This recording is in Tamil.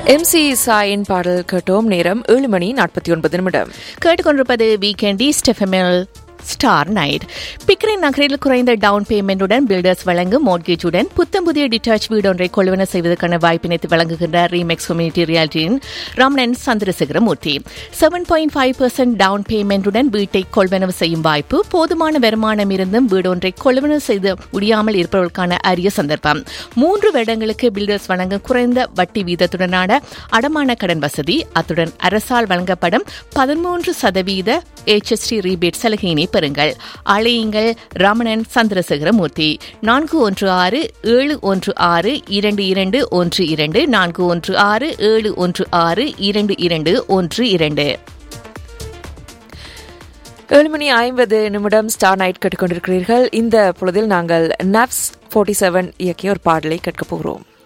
எம் சி சாயின் பாடல் கேட்டோம் நேரம் ஏழு மணி நாற்பத்தி ஒன்பது நிமிடம் கேட்டுக்கொண்டிருப்பது வீக்கெண்ட் ஈஸ்ட் எஃப்எம்எல் ஸ்டார் நைட் பிக்ரின் நகரில் குறைந்த டவுன் பேமெண்டுடன் பில்டர்ஸ் வழங்கும் மோட்கேஜுடன் புத்தம் புதிய டிட்டாச் வீடு ஒன்றை கொள்வன செய்வதற்கான வாய்ப்பினைத்து வழங்குகின்ற ரீமெக்ஸ் கம்யூனிட்டி ரியாலிட்டியின் Ramanan Chandrasekaramoorthy seven point five percent down பேமெண்டுடன் வீட்டை கொள்வனவு செய்யும் வாய்ப்பு போதுமான வருமானம் இருந்தும் வீடு ஒன்றை கொள்வனவு செய்து முடியாமல் இருப்பவர்களுக்கான அரிய சந்தர்ப்பம் மூன்று வருடங்களுக்கு பில்டர்ஸ் வழங்கும் குறைந்த வட்டி வீதத்துடனான அடமான கடன் வசதி அத்துடன் அரசால் வழங்கப்படும் பதிமூன்று சதவீத HST ரீபேட் சலுகையினை பெறுங்கள் அழையுங்கள் ரமணன் சந்திரசேகரமூர்த்தி நான்கு ஒன்று ஆறு ஏழு ஒன்று ஆறு இரண்டு இரண்டு ஒன்று இரண்டு நான்கு ஒன்று ஆறு ஏழு ஒன்று ஆறு இரண்டு இரண்டு ஒன்று இரண்டு ஏழு மணி ஐம்பது நிமிடம் ஸ்டார் நைட் கேட்டுக்கொண்டிருக்கிறீர்கள் இந்த பொழுதில் நாங்கள் நப்ஸ் ஃபோர்ட்டி செவன் இயக்கிய ஒரு பாடலை கேட்கப் போகிறோம்